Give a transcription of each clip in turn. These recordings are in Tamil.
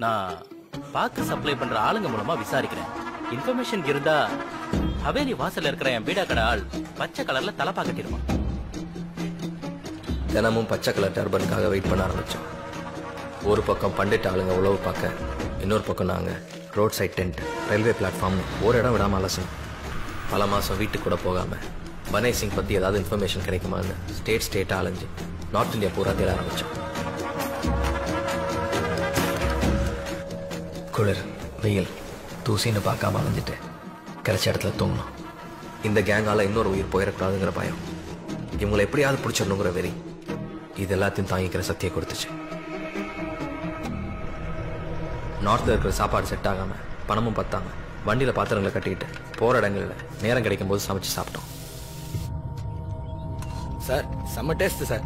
நான் பாக்கு சப்ளை பண்ற ஆளுங்க மூலமா விசாரிக்கிறேன் இன்ஃபர்மேஷன் இருந்தா ஹவேலி வாசல்ல இருக்கிற என் பீடா கடை ஆள் பச்சை கலர்ல தலப்பா கட்டிடுவான் தினமும் பச்சை கலர் டர்பனுக்காக வெயிட் பண்ண ஆரம்பிச்சோம் ஒரு பக்கம் பண்டிட் ஆளுங்க உழவு பார்க்க இன்னொரு பக்கம் நாங்கள் road side tent railway platform ஒரு இடம் விடாம அலசணும் பல மாதம் வீட்டுக்கு கூட போகாமல் பனேஷ் சிங் பற்றி ஏதாவது இன்ஃபர்மேஷன் கிடைக்குமான்னு ஸ்டேட் ஸ்டேட்டாக அலைஞ்சு நார்த் இந்தியா பூரா தேட ஆரம்பித்தோம் குளிர் வெயில் தூசின்னு பார்க்காம அலைஞ்சிட்டு கிடைச்ச இடத்துல தூங்கணும் இந்த கேங்கால இன்னொரு உயிர் போயிடக்கூடாதுங்கிற பயம் இவங்களை எப்படியாவது பிடிச்சிடணுங்கிற வெறி இது எல்லாத்தையும் தாங்கிக்கிற சக்தியை கொடுத்துச்சு நார்த்தில் இருக்கிற சாப்பாடு செட் ஆகாம பணமும் பத்தாம வண்டியில பாத்திரங்களை கட்டிக்கிட்டு போற இடங்கள்ல நேரம் கிடைக்கும் போது சமைச்சு சாப்பிட்டோம் சார் செம்ம டேஸ்ட் சார்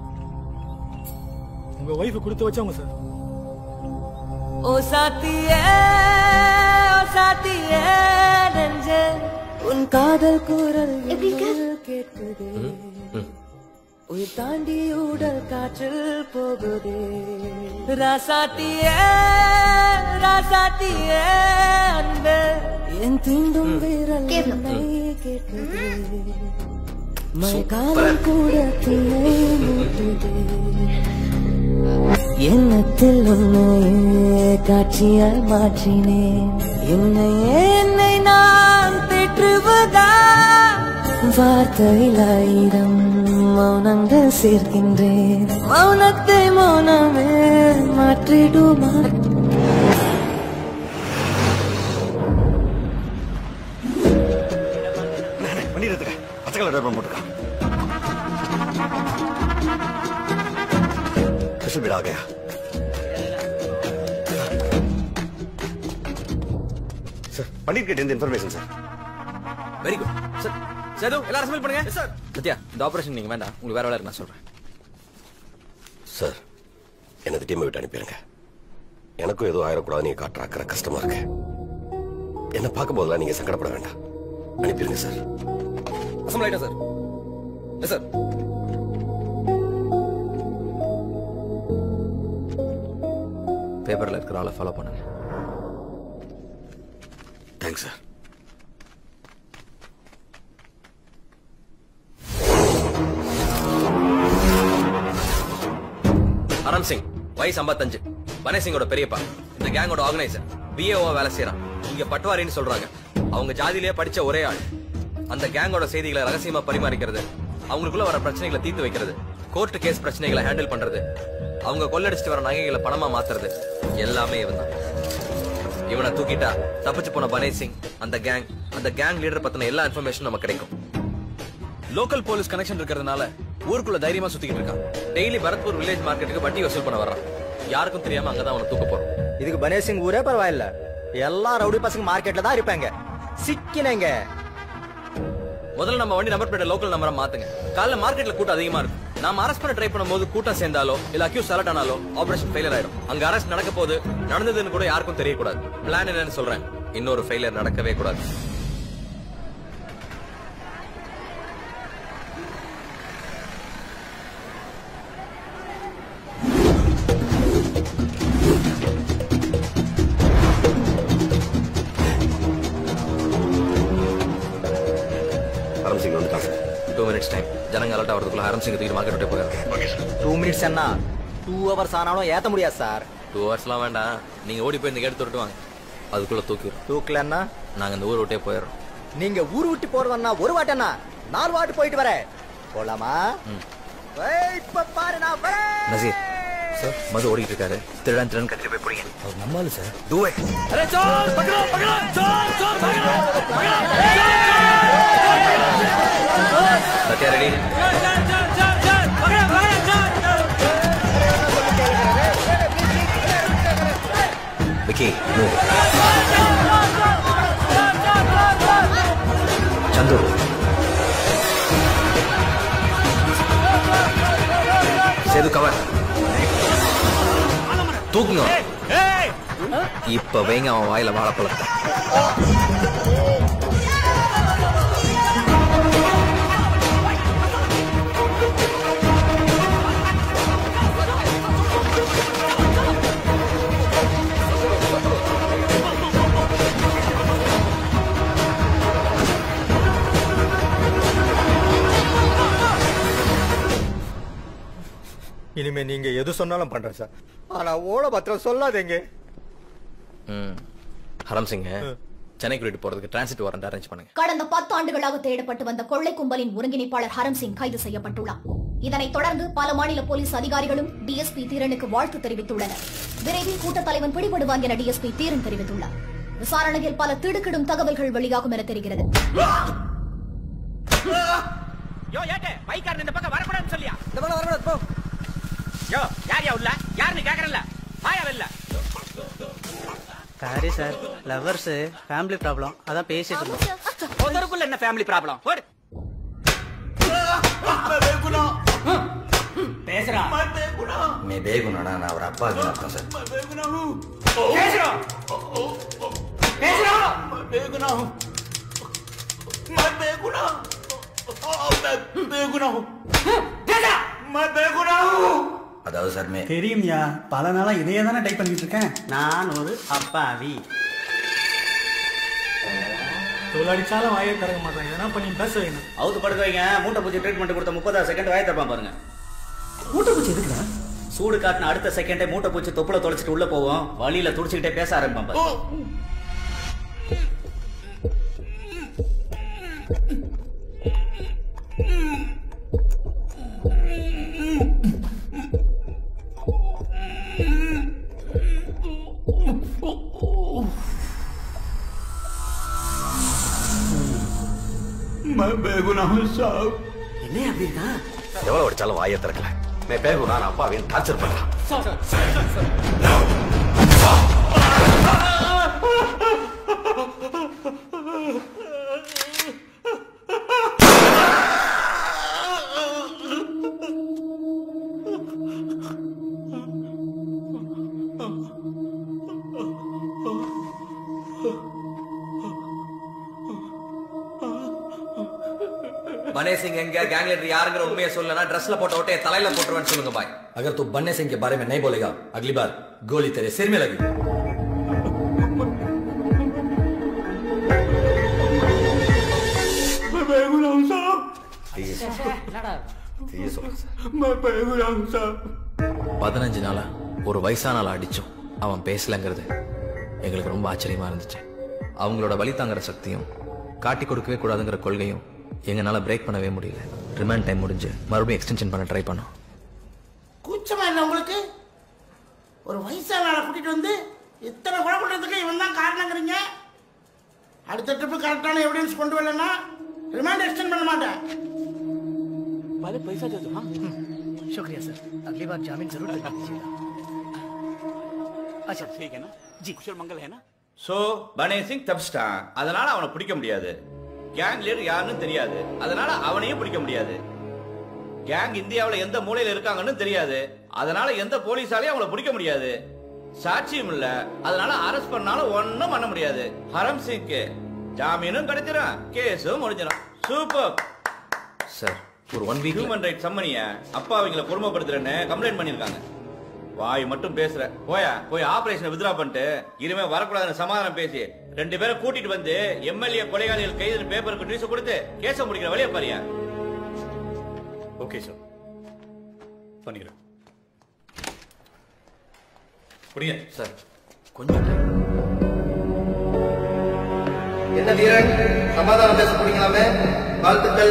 உங்க ஒய்ஃப் கொடுத்து வச்சவங்க சார் ஓ சாத்தியே ஓ சாத்தியே நெஞ்சே உன் காதல் குரல் என்னில் கேட்குதே உயிர் தாண்டி உடல் காற்றில் போகுதே ராசாத்தியே ராசாத்தியே அன்பே என் தீண்டும் வீரல் என்னை கேட்குதே மழைக்காலம் கூட தீயை மூட்டுதே எண்ணத்தில் உன்னையே காட்சியாய் மாற்றினேன் என்னையே என்னை நான் பெற்றுவதா வார்த்தையில் ஆயிரம் மௌனங்கள் சேர்க்கின்றேன் மௌனத்தை மௌனமே மாற்றிடுமா பண்ணிடுறதுக்கு பச்சை கலர் டர்பன் போட்டுக்கா ஸ்பெஷல் பீடா ஆகையா சார் பன்னீர் கேட்ட இந்த information sir very good sir Sethu எல்லாரும் சமையல் பண்ணுங்க சார் சத்யா இந்த ஆபரேஷன் நீங்க வேண்டாம் உங்களுக்கு வேற வேலை இருக்கு நான் சொல்றேன் சார் எனது டீமை விட்டு அனுப்பிடுங்க எனக்கும் ஏதோ ஆயிடக்கூடாது நீங்க காட்டுற அக்கறை கஷ்டமா இருக்கு என்ன பார்க்கும் போதெல்லாம் நீங்க சங்கடப்பட வேண்டாம் அனுப்பிடுங்க சார் அசம்பிள் ஆயிட்டா சார் எஸ் சார் பேப்பர்ல இருக்கிற ஆளை ஃபாலோ பண்ணுங்க தேங்க்ஸ் சார் அரம் சிங் வயசு ஐம்பத்தஞ்சு பனே சிங்கோட பெரியப்பா இந்த கேங்கோட ஆர்கனைசர் பிஏஓ வேலை செய்யறான் இங்க பட்வாரின்னு சொல்றாங்க அவங்க ஜாதியிலேயே படிச்ச ஒரே ஆள் அந்த கேங்கோட செய்திகளை ரகசியமா பரிமாறிக்கிறது அவங்களுக்குள்ள வர பிரச்சனைகளை தீர்த்து வைக்கிறது கோர்ட் கேஸ் பிரச்சனைகளை ஹேண்டில் பண்றது அவங்க கொள்ளடிச்சிட்டு வர நகைகளை பணமா மாத்துறது எல்லாமே இவன் தான் இவனை தூக்கிட்டா தப்பிச்சு போன பனே சிங் அந்த கேங் அந்த கேங் லீடர் பத்தின எல்லா இன்ஃபர்மேஷனும் நமக்கு கிடைக்கும் லோக்கல் போலீஸ் கனெக்ஷன் இருக்கிறதுனால ஊருக்குள்ள தைரியமா சுத்திக்கிட்டு இருக்கான் டெய்லி பரத்பூர் வில்லேஜ் மார்க்கெட்டுக்கு வட்டி வசூல் பண்ண வர்றான் யாருக்கும் தெரியாம அங்கதான் அவனை தூக்க போறோம் இதுக்கு பனேஷ் சிங் ஊரே பரவாயில்ல எல்லா ரவுடி பசங்க மார்க்கெட்ல தான் இருப்பாங்க சிக்கினங்க முதல்ல நம்ம வண்டி நம்பர் பிளேட் லோக்கல் நம்பரா மாத்துங்க காலைல மார்க்கெட்ல கூட்டம் அதிகமா இருக்கும் நாம அரெஸ்ட் பண்ண ட்ரை பண்ணும்போது கூட்டம் சேர்ந்தாலோ இல்ல அக்யூஸ் செலக்ட் ஆனாலோ ஆபரேஷன் ஃபெயிலியர் ஆயிடும் அங்க அரெஸ்ட் நடக்க போது நடந்ததுன்னு கூட யாருக்கும் தெரியக்கூடாது பிளான் என்னன்னு சொல்றேன் இன்னொரு ஃபெயிலியர் நடக்கவே கூடாது அரம் சிங் வந்துட்டான் சார் டூ மினிட்ஸ் டைம் ஜனங்க அலர்ட் ஆகிறதுக்குள்ள ஹரம் சிங் தூக்கி மார்க்கெட் விட்டு போயிடும் டூ மினிட்ஸ் என்ன டூ ஹவர்ஸ் ஆனாலும் ஏத்த முடியாது சார் டூ ஹவர்ஸ்லாம் வேண்டாம் நீங்க ஓடி போய் இந்த கேட்டு தொட்டு வாங்க அதுக்குள்ள தூக்கிடும் தூக்கலன்னா நாங்க இந்த ஊர் விட்டே போயிடுறோம் நீங்க ஊர் விட்டு போறதன்னா ஒரு வாட்டன்னா நாலு வாட்டு போயிட்டு வரேன் போலாமா ஏய், இப்ப பாரு நான் வரேன். நசீர் சார் மது ஓடிட்டு இருக்காரு திருடன் திருடன் கட்டிட்டு போய் பிடிங்க அவர் நம்மாலு சார் டூவே अरे चोर पकड़ो पकड़ो चोर चोर पकड़ो சத்யா ரெடி விக்கி மூவ் சந்து சேது கவர் தூக்குங்க இப்ப வைங்க அவன் வாயில வாழைப்பழத்தை இனிமே நீங்க எது சொன்னாலும் பண்றேன் சார் ஆனா ஓட பத்திரம் சொல்லாதீங்க ம் ஹரம் சிங் சென்னை கூட்டிட்டு போறதுக்கு டிரான்சிட் வாரண்ட் அரேஞ்ச் பண்ணுங்க கடந்த பத்து ஆண்டுகளாக தேடப்பட்டு வந்த கொள்ளை கும்பலின் ஒருங்கிணைப்பாளர் ஹரம் சிங் கைது செய்யப்பட்டுள்ளார் இதனைத் தொடர்ந்து பல மாநில போலீஸ் அதிகாரிகளும் டிஎஸ்பி தீரனுக்கு வாழ்த்து தெரிவித்துள்ளனர் விரைவில் கூட்டத் தலைவன் பிடிபடுவான் என டிஎஸ்பி தீரன் தெரிவித்துள்ளார் விசாரணையில் பல திடுக்கிடும் தகவல்கள் வெளியாகும் என தெரிகிறது யோ ஏட்டே பைக்காரன் இந்த பக்கம் வரக்கூடாதுன்னு சொல்லியா இந்த பக்கம் வரக்கூடாது போ யோ யார் யா உள்ள யாருன்னு கேக்குறல வாயா வெளில sorry sir lovers family problem அதான் பேசிட்டு இருந்தோம் ஒருத்தருக்குள்ள என்ன ஃபேமிலி ப்ராப்ளம் போடு பேசுறான் மே பேகுனா நான் அவர் அப்பா அர்த்தம் சார் பேசுறோம் பேசுறோம் அதாவது சார் மே தெரியும்யா பல நாளா இதையே தானே டைப் பண்ணிட்டு இருக்கேன் நான் ஒரு அப்பாவி எவ்வளோ அடிச்சாலும் வாயை திறக்க மாட்டாங்க எதனா பண்ணி பேச வைக்கணும் அவுத்து படுக்க வைங்க மூட்டை பூச்சி ட்ரீட்மெண்ட் கொடுத்த முப்பதாவது செகண்ட் வாயை தப்பான் பாருங்க மூட்டை பூச்சி எதுக்குடா சூடு காட்டின அடுத்த செகண்டே மூட்டை பூச்சி தொப்புல தொலைச்சிட்டு உள்ள போவோம் வழியில துடிச்சுக்கிட்டே பேச ஆரம்பிப்பான் பாரு. எவ்வளவு அடிச்சாலும் வாயை திறக்கல மே பேகு நான் அப்பாவின் டார்ச்சர் பண்றான் பனே சிங் எங்க கேங் லீடர் யாருங்கிற உண்மையை சொல்லனா ட்ரெஸ்ல போட்ட ஓட்டைய தலையில போட்டுருவேன்னு சொல்லுங்க பாய் अगर तू बन्ने सिंह के बारे में नहीं बोलेगा अगली बार गोली तेरे सिर में लगी தீய சொல்றேன் சார் பதினஞ்சு நாளா ஒரு வயசான ஆளை அடிச்சோம் அவன் பேசலங்கிறது எங்களுக்கு ரொம்ப ஆச்சரியமா இருந்துச்சு அவங்களோட வழி தாங்குற சக்தியும் காட்டி கொடுக்கவே கூடாதுங்கிற கொள்கையும் எங்களால பிரேக் பண்ணவே முடியல ரிமாண்ட் டைம் முடிஞ்சு மறுபடியும் எக்ஸ்டென்ஷன் பண்ண ட்ரை பண்ணோம் கூச்சமா இல்லை உங்களுக்கு ஒரு வயசான ஆளை கூட்டிட்டு வந்து இத்தனை கொலை பண்ணுறதுக்கு இவன் தான் காரணங்கிறீங்க அடுத்த ட்ரிப்பு கரெக்டான எவிடன்ஸ் கொண்டு வரலன்னா ரிமாண்ட் எக்ஸ்டெண்ட் பண்ண மாட்டேன் पहले पैसा दे दो हाँ शुक्रिया सर अगली बार जामीन जरूर दिला दीजिएगा अच्छा ठीक है ना जी कुशल मंगल है ना சோ பனே சிங் தப்பிச்சிட்டான் அதனால அவனை பிடிக்க முடியாது கேங் லீடர் யாருன்னு தெரியாது அதனால அவனையும் பிடிக்க முடியாது கேங் இந்தியாவுல எந்த மூலையில இருக்காங்கன்னு தெரியாது அதனால எந்த போலீஸாலையும் அவங்கள பிடிக்க முடியாது சாட்சியும் இல்ல அதனால அரெஸ்ட் பண்ணாலும் ஒண்ணும் பண்ண முடியாது ஹரம் சிங்க்கு ஜாமீனும் கிடைச்சிடும் கேஸும் முடிஞ்சிடும் சூப்பர் சார் ஒரு ஒன் வீக் ஹியூமன் ரைட் சம்மனிய அப்பா அவங்கள கொடுமைப்படுத்துறேன்னு கம்ப்ளைண்ட் பண்ணிருக்காங்க வாய் மட்டும் பேசுற போயா போய் ஆபரேஷன் வித்ரா பண்ணிட்டு இனிமே வரக்கூடாதுன்னு சமாதானம் பேசி ரெண்டு பேரை கூட்டிட்டு வந்து எம்எல்ஏ கொலைகாலிகள் கைது பேப்பருக்கு நியூஸ் கொடுத்து கேஸ முடிக்கிற வழியை பாரியா ஓகே சார் பண்ணிக்கிறேன் புரிய சார் கொஞ்சம் time. என்ன வீரன் சமாதானம் பேச போறீங்களாமே வாழ்த்துக்கள்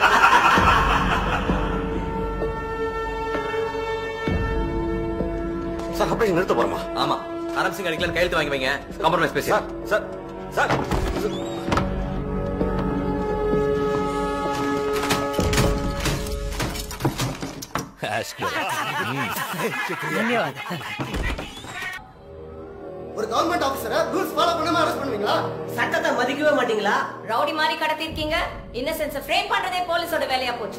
சார் ஆபரேஷன் நிறுத்த போறோமா ஆமா ஹரம் சிங் அடிக்கலன்னு கையெழுத்து வாங்கி வைங்க காம்ப்ரமைஸ் பேசி சார் சார் சார் धन्यवाद ஒரு கவர்மெண்ட் ஆபீசரை ரூல்ஸ் ஃபாலோ பண்ணாம அரெஸ்ட் பண்ணுவீங்களா சட்டத்தை மதிக்கவே மாட்டீங்களா ரவுடி மாதிரி கடத்திருக்கீங்க இன்னசென்ஸ ஃப்ரேம் பண்றதே போலீஸோட வேலையா போச்சு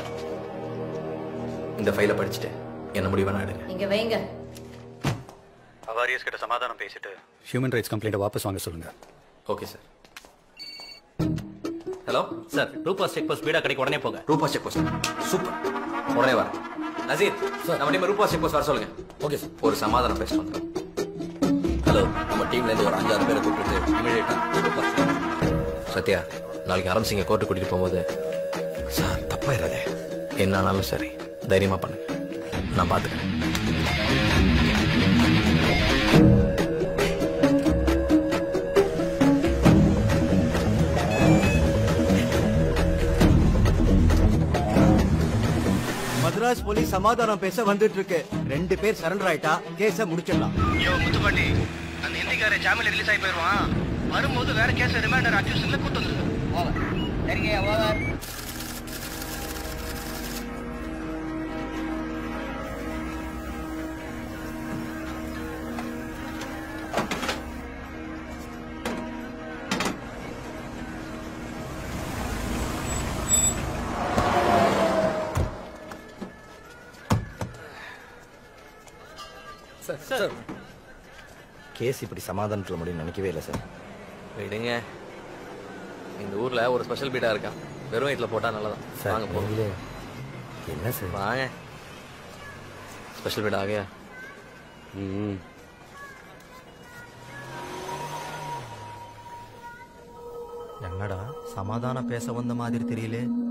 இந்த ஃபைலை படிச்சுட்டு என்ன முடிவு வேணா எடுங்க இங்க வைங்க அவாரியஸ் கிட்ட சமாதானம் பேசிட்டு ஹியூமன் ரைட்ஸ் கம்ப்ளைண்ட் வாபஸ் வாங்க சொல்லுங்க ஓகே சார் ஹலோ சார் ரூபா செக் போஸ்ட் வீடா கடைக்கு உடனே போங்க ரூபா செக் போஸ்ட் சூப்பர் உடனே வர நசீர் நம்ம டீம் ரூபா செக் போஸ்ட் வர சொல்லுங்க ஓகே சார் ஒரு சமாதானம் பேசிட்டு வந்துடும் ஹலோ நம்ம டீம்ல இருந்து ஒரு அஞ்சாறு பேரை கூப்பிட்டு இமீடியட்டா சத்யா நாளைக்கு ஹரம் சிங்கை கோர்ட்டு கூட்டிட்டு போகும்போது சார் தப்பாயிராதே என்ன ஆனாலும் சரி தைரியமா பண்ணுங்க நான் பாத்துக்கிறேன் போலீஸ் சமாதானம் பேச வந்துட்டு இருக்கு ரெண்டு பேர் சரண்டர் ஆயிட்டா கேஸ முடிச்சிடலாம் யோ முத்துப்பாண்டி அந்த ஹிந்திக்கார ஜாமீன் ரிலீஸ் ஆகி போயிருவான் வரும்போது வேற கேஸ் ரிமைண்டர் அக்யூஷன்ல கூட்டு வந்துருக்கு சரிங்க ஓவர் சார் சார் கேஸ் இப்படி சமாதானத்துல முடியும் நினைக்கவே இல்லை சார் விடுங்க இந்த ஊர்ல ஒரு ஸ்பெஷல் பீடா இருக்கான் வெறும் வயிற்றுல போட்டா நல்லதான் வாங்க போ என்ன சார் வாங்க ஸ்பெஷல் பீடா ஆகையா ம் என்னடா சமாதானம் பேச வந்த மாதிரி தெரியல